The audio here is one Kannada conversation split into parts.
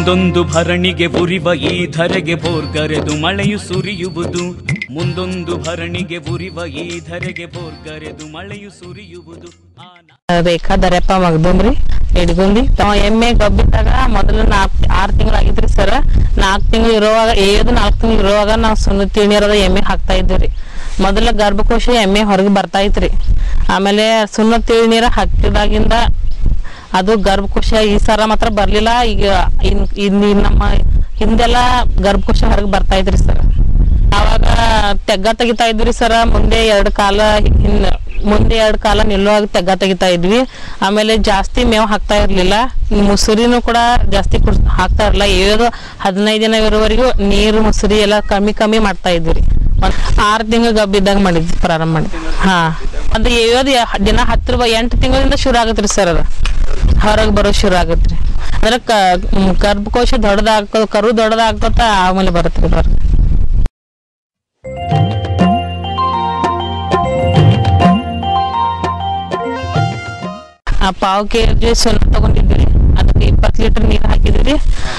ಮುಂದೊಂದು ಭರಣಿಗೆ ಉರಿವ ಈ ಧರೆಗೆ ಬೋರ್ಗರೆದು ಮಳೆಯು ಸುರಿಯುವುದು ಮುಂದೊಂದು ಭರಣಿಗೆ ಉರಿವ ಈ ಧರೆಗೆ ಬೋರ್ಗರೆದು ಮಳೆಯು ಸುರಿಯುವುದು ಆ ನ- ರೇಖಾ ದರ್ಯಪ್ಪ ಮಗ್ದುಮ್ರಿ ಹಿಡ್ಗುಂದಿ ತಾವ ಎಮ್ಮೆ ಗಬ್ಬಿದ್ದಾಗ ಮೊದಲು ನಾಲ್ಕ್ ಆರ್ ತಿಂಗಳು ಆಗಿದ್ರಿ ಸರ್ ನಾಲ್ಕ್ ತಿಂಗಳು ಇರುವಾಗ ಏದು ನಾಲ್ಕ್ ತಿಂಗಳು ಇರುವಾಗ ನಾವು ಸುಣ್ಣ ತಿಣಿರದ ಎಮ್ಮೆ ಹಾಕ್ತಾ ಇದ್ವಿ ಮೊದಲ ಗರ್ಭಕೋಶ ಎಮ್ಮೆ ಹೊರಗೆ ಬರ್ತಾ ಇತ್ರಿ ಆಮೇಲೆ ಸುಣ್ಣ ತಿಳಿ ಹಾಕಿದಾಗಿಂದ ಅದು ಗರ್ಭಕೋಶ ಈ ಸರ ಮಾತ್ರ ಬರ್ಲಿಲ್ಲ ಈಗ ಇನ್ ಇನ್ ಇನ್ ನಮ್ಮ ಹಿಂದೆಲ್ಲ ಗರ್ಭಕೋಶ ಹೊರಗೆ ಬರ್ತಾ ಇದ್ರಿ ಸರ್ ಅವಾಗ ತೆಗ್ಗ ತೆಗಿತಾ ಇದ್ವಿ ಸರ ಮುಂದೆ ಎರಡು ಕಾಲ ಹಿನ್ ಮುಂದೆ ಎರಡು ಕಾಲ ನಿಲ್ಲುವಾಗ ತೆಗ್ಗ ತೆಗಿತಾ ಇದ್ವಿ ಆಮೇಲೆ ಜಾಸ್ತಿ ಮೇವು ಹಾಕ್ತಾ ಇರ್ಲಿಲ್ಲ ಮುಸುರಿನೂ ಕೂಡ ಜಾಸ್ತಿ ಕುಡ್ ಹಾಕ್ತಾ ಇರಲಿಲ್ಲ ಏಳು ಹದಿನೈದು ದಿನ ಇರೋವರೆಗೂ ನೀರು ಮುಸುರಿ ಎಲ್ಲ ಕಮ್ಮಿ ಕಮ್ಮಿ ಮಾಡ್ತಾ ಇದ್ವಿ ಒಂದ್ ಆರು ತಿಂಗಳು ಗಬ್ಬಿದ್ದಾಗ ಮಾಡಿದ್ವಿ ಪ್ರಾರಂಭ ಮಾಡಿದ್ವಿ ಹಾ ಅದು ಏಳು ದಿನ ಹತ್ತು ರೂಪಾಯಿ ಎಂಟು ತಿಂಗಳಿಂದ ಶುರು ಆಗತ್ರಿ ಸರ್ ಅದು ಹೊರಗೆ ಬರೋ ಶುರು ಆಗತ್ರಿ ಅಂದ್ರೆ ಕ ಮ್, ಗರ್ಭಕೋಶ ದೊಡ್ಡದಾಗ್ತದ ಕರು ದೊಡ್ಡದಾಗ್ತದ ಆಮೇಲೆ ಬರುತ್ತೆ ಹೊರಗೆ ಆ ಪಾವ್ ಕೆ ಜಿ ಸುಣ್ಣ ತಗೊಂಡಿದ್ವಿ ಅದಕ್ಕೆ ಇಪ್ಪತ್ತು ಲೀಟರ್ ನೀರು ಹಾಕಿದ್ವಿ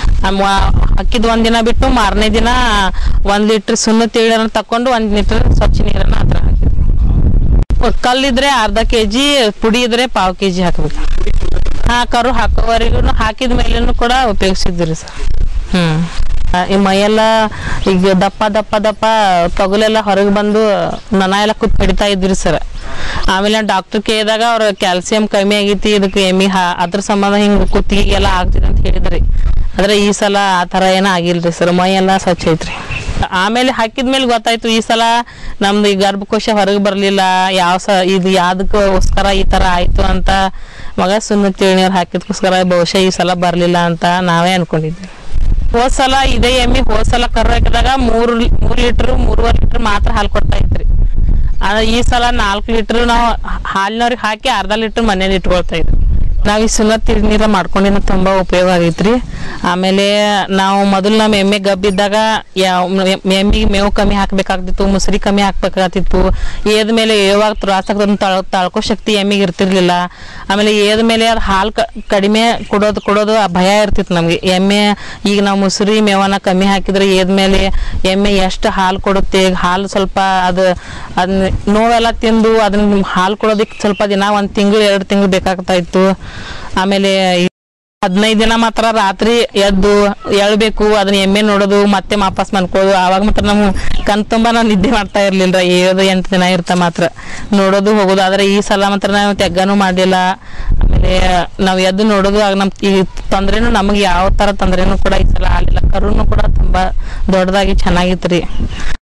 ಹಾಕಿದ್ ಒಂದ್ ದಿನ ಬಿಟ್ಟು ಮಾರನೇ ದಿನ ಒಂದ್ ಲೀಟರ್ ಸುಣ್ಣ ತಿಳಿರನ್ನ ತಕೊಂಡು ಒಂದ್ ಲೀಟರ್ ಸ್ವಚ್ಛ ನೀರನ್ನ ಅದ್ರ ಹಾಕಿದ್ವಿ ಕಲ್ಲಿದ್ರೆ ಅರ್ಧ ಕೆಜಿ ಪುಡಿ ಇದ್ರೆ ಪಾವ್ ಕೆಜಿ ಹಾಕ್ಬೇಕು ಹಾ ಕರು ಹಾಕೋವರೆಗೂ ಹಾಕಿದ ಮೇಲೇನು ಕೂಡ ಉಪಯೋಗಿಸಿದ್ರಿ ಸರ್ ಹ್ಮ್ ಆ, ಈ ಮೈಯೆಲ್ಲ ಈಗ ದಪ್ಪ ದಪ್ಪ ದಪ್ಪ ತೊಗಲೆಲ್ಲ ಹೊರಗೆ ಬಂದು ನನ ಎಲ್ಲ ಕೂತ್ ಕಡಿತಾ ಇದ್ರಿ ಸರ್ ಆಮೇಲೆ ಡಾಕ್ಟರ್ ಕೇಳಿದಾಗ ಅವ್ರ ಕ್ಯಾಲ್ಸಿಯಂ ಕಮ್ಮಿ ಆಗೈತಿ ಇದಕ್ಕೆ ಎಮ್ಮಿ ಹಾ ಅದ್ರ ಸಂಬಂಧ ಹಿಂಗ್ ಕುತ್ತಿಗೆಗೆಲ್ಲ ಆಗ್ತಿದೆ ಅಂತ ಹೇಳಿದ್ರಿ ಆದ್ರೆ ಈ ಸಲ ಆ ಥರ ಏನೂ ಆಗಿಲ್ರಿ ಸರ್ ಮೈ ಎಲ್ಲ ಸ್ವಚ್ಛ ಐತ್ರಿ ಆಮೇಲೆ ಹಾಕಿದ್ಮೇಲೆ ಗೊತ್ತಾಯ್ತು ಈ ಸಲ ನಮ್ದು ಈ ಗರ್ಭಕೋಶ ಹೊರಗೆ ಬರಲಿಲ್ಲ ಯಾವ ಸ ಇದು ಯಾವ್ದಕ್ಕೋಸ್ಕರ ಈ ಥರ ಆಯ್ತು ಅಂತ ಮಗ ಸುಣ್ಣ ತಿಳ್ನೀರು ಹಾಕಿದ್ಕೋಸ್ಕರ ಬಹುಶಃ ಈ ಸಲ ಬರಲಿಲ್ಲ ಅಂತ ನಾವೇ ಅನ್ಕೊಂಡಿದ್ವಿ ಹೋದ್ ಸಲ ಇದೇ ಎಮ್ಮಿ ಹೋದ್ ಸಲ ಕರು ಹಾಕಿದಾಗ ಮೂರು ಮೂರು ಲೀಟ್ರ್ ಮೂರುವರೆ ಲೀಟ್ರ್ ಮಾತ್ರ ಹಾಲು ಕೊಡ್ತಾ ಇದ್ರಿ ಆದ್ರೆ ಈ ಸಲ ನಾಲ್ಕು ಲೀಟ್ರ್ ನಾವು ಹಾಲಿನವ್ರಿಗೆ ಹಾಕಿ ಅರ್ಧ ಲೀಟ್ರ್ ಮನೇಲಿ ಇಟ್ಕೊಳ್ತಾ ಇದ್ವಿ ನಾವು ಈ ಸುಣ್ಣ ತಿರುನೀರ ಮಾಡ್ಕೊಂಡಿನ ತುಂಬಾ ಉಪಯೋಗ ಆಗೈತ್ರಿ ಆಮೇಲೆ ನಾವು ಮೊದಲು ನಮ್ಮ ಎಮ್ಮೆ ಗಬ್ಬಿದ್ದಾಗ ಯಾವ ಎಮ್ಮಿಗೆ ಮೇವು ಕಮ್ಮಿ ಹಾಕ್ಬೇಕಾಗ್ತಿತ್ತು ಮುಸ್ರಿ ಕಮ್ಮಿ ಹಾಕ್ಬೇಕಾಗ್ತಿತ್ತು ಏದ ಮೇಲೆ ಯಾವಾಗ ತ್ರಾಸಾಗ್ತದ ತಳ ತಾಳ್ಕೋ ಶಕ್ತಿ ಎಮ್ಮಿಗೆ ಇರ್ತಿರ್ಲಿಲ್ಲ ಆಮೇಲೆ ಏದ ಮೇಲೆ ಅದು ಹಾಲು ಕಡಿಮೆ ಕೊಡೋದು ಕೊಡೋದು ಆ ಭಯ ಇರ್ತಿತ್ತು ನಮಗೆ ಎಮ್ಮೆ ಈಗ ನಾವು ಮುಸುರಿ ಮೇವನ್ನ ಕಮ್ಮಿ ಹಾಕಿದ್ರೆ ಏದ ಮೇಲೆ ಎಮ್ಮೆ ಎಷ್ಟು ಹಾಲು ಕೊಡುತ್ತೆ ಹಾಲು ಸ್ವಲ್ಪ ಅದು ಅದನ್ನ ನೋವೆಲ್ಲ ತಿಂದು ಅದನ್ನ ಹಾಲು ಕೊಡೋದಕ್ಕೆ ಸ್ವಲ್ಪ ದಿನ ಒಂದು ತಿಂಗಳು ಎರಡು ತಿಂಗಳು ಬೇಕಾಗ್ತಾ ಇತ್ತು ಆಮೇಲೆ ಈ ಹದಿನೈದು ದಿನ ಮಾತ್ರ ರಾತ್ರಿ ಎದ್ದು ಎಳ್ಬೇಕು ಅದನ್ನ ಎಮ್ಮೆ ನೋಡೋದು ಮತ್ತೆ ವಾಪಸ್ ಮನ್ಕೋದು ಆವಾಗ ಮಾತ್ರ ನಾವು ಕಣ್ ತುಂಬ ನಾವು ನಿದ್ದೆ ಮಾಡ್ತಾ ಇರ್ಲಿಲ್ಲ ಏಳು ಎಂಟು ದಿನ ಇರ್ತಾ ಮಾತ್ರ ನೋಡೋದು ಹೋಗೋದು ಆದ್ರೆ ಈ ಸಲ ಮಾತ್ರ ನಾವು ತೆಗ್ಗನೂ ಮಾಡಿಲ್ಲ ಆಮೇಲೆ ನಾವು ಎದ್ದು ನೋಡೋದು ಆಗ ನಮ್ ಈ ತೊಂದ್ರೆನು ನಮಗೆ ಯಾವ ತರ ತೊಂದ್ರೆನೂ ಕೂಡ ಈ ಸಲ ಆಗಲಿಲ್ಲ ಕರುನು ಕೂಡ ತುಂಬಾ ದೊಡ್ಡದಾಗಿ ಚೆನ್ನಾಗಿತ್ತು ರೀ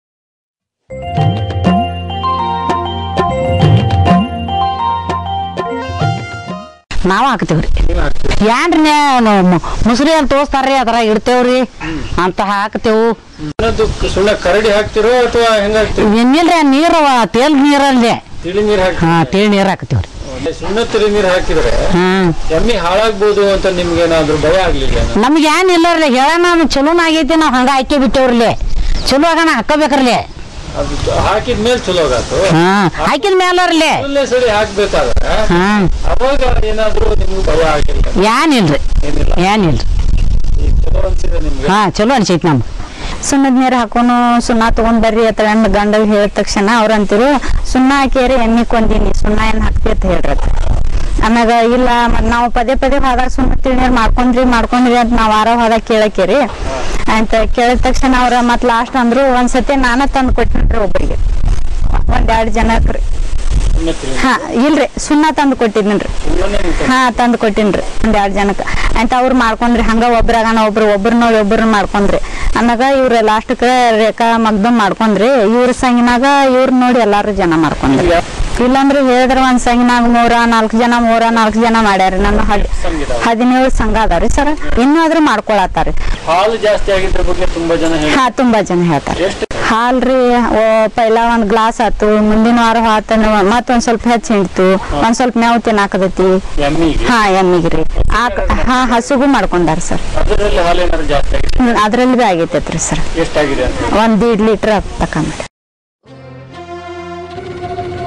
ನಾವ ಹಾಕ್ತೇವ್ರಿ ಏನ್ರಿ ನೀವು ಮುಸುರಿ ಅಂತ ತೋರಿಸ್ತಾರ್ರಿ ಅದ್ರಾಗ ಇಡ್ತೇವ್ರಿ ಅಂತ ಹಾಕ್ತೇವು ಅನ್ನೋದು ಸುಳ್ಳ ಕರಡಿ ಹಾಕ್ತಿರೋ ಅಥವಾ ಹೆಂಗ ಹಾಕ್ತಿರೋ ಇನ್ನಿಲ್ರಿ ನೀರು ತೇಲ್ ನೀರಲ್ಲಿ ತಿಳಿ ನೀರ್ ಹಾಕಿ ಹಾ ತೇಲ್ ನೀರ್ ಹಾಕ್ತೇವ್ರಿ ಸುಣ್ಣ ತಿಳಿ ನೀರ್ ಹಾಕಿದ್ರೆ ಹ್ಮ್ ಎಮ್ಮಿ ಹಾಳಾಗ್ಬೋದು ಅಂತ ನಿಮ್ಗೆ ಏನಾದ್ರು ಭಯ ಆಗ್ಲಿಲ್ಲ ನಮ್ಗೆ ಏನ್ ಇಲ್ಲರ್ಲಿ ಹೇಳೋಣ ಚಲೋನ ಆಗೈತಿ ನಾವ್ ಹಂಗ ಹಾಕಿ ಬಿಟ್ಟೇವ್ರಿ ಚಲೋ ಆಗಣ ಹಾಕಬೇಕ್ರಲಿ ಅದು ಹಾಕಿದ ಮೇಲೆ ಚಲೋ ಆಗಾತು ಹಾ ಹಾಕಿದ ಮೇಲರ್ಲಿ ಮೊದಲನೇ ಸರಿ ಹಾಕ್ಬೇಕಾದ್ರೆ ಹಾ ಅವಾಗ ಏನಾದ್ರು ನಿಮ್ಗೆ ಭಯ ಆಗಿಲ್ಲ ಏನಿಲ್ರಿ ಏನಿಲ್ಲ ಏನಿಲ್ರಿ ಈಗ ಚಲೋ ಅನ್ಸಿದೆ ನಿಮ್ಗೆ ಹಾ ಚಲೋ ಅನ್ಸೈತಿ ನಮ್ಗೆ ಸುಣ್ಣದ ನೀರು ಹಾಕೋನು ಸುಣ್ಣ ತಗೊಂಡ್ ಬರ್ರಿ ಅಂತ ಗಂಡ ಗಂಡ ಹೇಳಿದ ತಕ್ಷಣ ಅವ್ರ ಅಂತಿರು ಸುಣ್ಣ ಹಾಕಿರಿ ಎಣ್ಣೆ ಕೊಂದಿನಿ ಸುಣ್ಣ ಏನ್ ಹಾಕ್ತಿ ಅಂತ ಹೇಳ್ರತ್ತ ಆಮ್ಯಾಗ ಇಲ್ಲ ಮತ್ ನಾವು ಪದೇ ಪದೇ ಹೋದಾಗ ಸುಣ್ಣ ತಿಳ್ನೀರ್ ಮಾಡ್ಕೊಂಡ್ರಿ ಮಾಡ್ಕೊಂಡ್ರಿ ಅಂತ ನಾವ್ ವಾರ ಹೋದಾಗ ಕೇಳಕೇರಿ ಅಂತ ಕೇಳಿದ ತಕ್ಷಣ ಅವ್ರ ಮತ್ ಲಾಸ್ಟ್ ಅಂದ್ರು ಒಂದ್ಸತಿ ನಾನ ತಂದು ಕೊಟ್ಟಿನ್ರಿ ಒಬ್ಬರಿಗೆ ಒಂದ್ ಎರಡ್ ಜನಕ್ರಿ ಸುಣ್ಣ ತಿಳಿ ಹಾ ಇಲ್ರಿ ಸುಣ್ಣ ತಂದು ಕೊಟ್ಟಿದ್ನನ್ರಿ ಹಾ ತಂದು ಕೊಟ್ಟಿನ್ರಿ ಒಂದ್ ಎರಡ್ ಜನಕ್ಕ ಅಂತ ಅವ್ರು ಮಾಡ್ಕೊಂಡ್ರಿ ಹಂಗ ಒಬ್ರಾಗನ ಒಬ್ರು ಒಬ್ರು ನೋಡಿ ಒಬ್ರು ಮಾಡ್ಕೊಂಡ್ರಿ ಆಮ್ಯಾಗ ಇವ್ರ ಲಾಸ್ಟ್ಕ ರೇಖಾ ಮಗ್ದಮ್ ಮಾಡ್ಕೊಂಡ್ರಿ ಇವ್ರ ಸಂಗಿನಾಗ ಇವ್ರ ನೋಡಿ ಎಲ್ಲಾರು ಜನ ಮಾಡ್ಕೊಂಡ್ರಿ ಇಲ್ಲಾಂದ್ರೆ ಹೇಳಿದ್ರ ಒಂದ್ ಸಂಗಿನಾಗ ಮೂರ ನಾಲ್ಕು ಜನ ಮೂರ ನಾಲ್ಕು ಜನ ಮಾಡ್ಯಾರಿ ನನ್ನ ಹದ್ ಹದಿನೇಳು ಸಂಘ ಅದಾವ್ರಿ ಸರ್ ಇನ್ನೂ ಆದ್ರೂ ಮಾಡ್ಕೊಳತ್ತಾರಿ ಹಾಲು ಜಾಸ್ತಿ ಆಗಿದ್ರ ಬಗ್ಗೆ ತುಂಬಾ ಜನ ಹೇಳಿ ಹಾ ತುಂಬಾ ಜನ ಹೇಳ್ತಾರೆ ಎಷ್ಟು ಹಾಲ್ರಿ ಓ ಪೈಲ ಒಂದ್ ಗ್ಲಾಸ್ ಆತು ಮುಂದಿನ ವಾರ ಆತ ಮತ್ತೊಂದ್ ಸ್ವಲ್ಪ ಹೆಚ್ಚ್ ಹಿಂಡ್ತು ಒಂದ್ ಸ್ವಲ್ಪ ಮೇವ್ ತಿನ್ನಾಕದೈತಿ ಎಮ್ಮಿಗೆ ಹಾ ಎಮ್ಮಿಗ್ರಿ ಆಕ ಹಾ ಹಸುಗೂ ಮಾಡ್ಕೊಂಡಾರ ಸರ್ ಅದರಲ್ಲಿ ಹಾಲು ಏನಾದ್ರು ಜಾಸ್ತಿ ಆಗಿದೆ ಅದ್ರಲ್ಲಿ ಬಿ ಆಗೈತೈತ್ರಿ ಸರ್ ಎಷ್ಟಾಗಿದೆ ಅಂತ ಒಂದ್ ದೀಡ್ ಲೀಟರ್ ತಕೊಂಡ್ರಿ